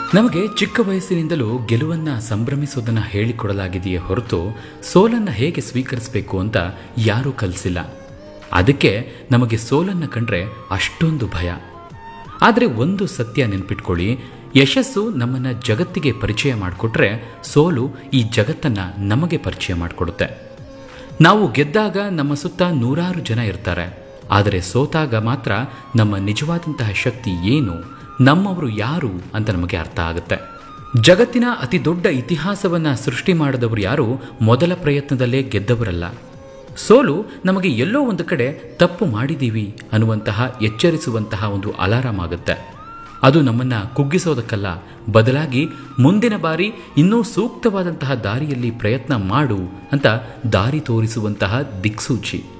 ನಮಗೆ ಚಿಕ್ಕ ವಯಸ್ಸಿನಿಂದಲೂ ಗೆಲುವನ್ನ ಸಂಭ್ರಮಿಸೋದನ್ನ ಹೇಳಿಕೊಡಲಾಗಿದೆಯೇ ಹೊರತು ಸೋಲನ್ನ ಹೇಗೆ ಸ್ವೀಕರಿಸಬೇಕು ಅಂತ ಯಾರೂ ಕಲಿಸಿಲ್ಲ ಅದಕ್ಕೆ ನಮಗೆ ಸೋಲನ್ನ ಕಂಡ್ರೆ ಅಷ್ಟೊಂದು ಭಯ ಆದರೆ ಒಂದು ಸತ್ಯ ನೆನ್ಪಿಟ್ಕೊಳ್ಳಿ ಯಶಸ್ಸು ನಮ್ಮನ್ನ ಜಗತ್ತಿಗೆ ಪರಿಚಯ ಮಾಡಿಕೊಟ್ರೆ ಸೋಲು ಈ ಜಗತ್ತನ್ನ ನಮಗೆ ಪರಿಚಯ ಮಾಡಿಕೊಡುತ್ತೆ ನಾವು ಗೆದ್ದಾಗ ನಮ್ಮ ಸುತ್ತ ನೂರಾರು ಜನ ಇರ್ತಾರೆ ಆದರೆ ಸೋತಾಗ ಮಾತ್ರ ನಮ್ಮ ನಿಜವಾದಂತಹ ಶಕ್ತಿ ಏನು ನಮ್ಮವರು ಯಾರು ಅಂತ ನಮಗೆ ಅರ್ಥ ಆಗುತ್ತೆ ಜಗತ್ತಿನ ಅತಿ ದೊಡ್ಡ ಇತಿಹಾಸವನ್ನ ಸೃಷ್ಟಿ ಮಾಡಿದವರು ಯಾರು ಮೊದಲ ಪ್ರಯತ್ನದಲ್ಲೇ ಗೆದ್ದವರಲ್ಲ ಸೋಲು ನಮಗೆ ಎಲ್ಲೋ ಒಂದು ಕಡೆ ತಪ್ಪು ಮಾಡಿದ್ದೀವಿ ಅನ್ನುವಂತಹ ಎಚ್ಚರಿಸುವಂತಹ ಒಂದು ಅಲಾರಾಮ್ ಆಗುತ್ತೆ ಅದು ನಮ್ಮನ್ನ ಕುಗ್ಗಿಸೋದಕ್ಕಲ್ಲ ಬದಲಾಗಿ ಮುಂದಿನ ಬಾರಿ ಇನ್ನೂ ಸೂಕ್ತವಾದಂತಹ ದಾರಿಯಲ್ಲಿ ಪ್ರಯತ್ನ ಮಾಡು ಅಂತ ದಾರಿ ತೋರಿಸುವಂತಹ ದಿಕ್ಸೂಚಿ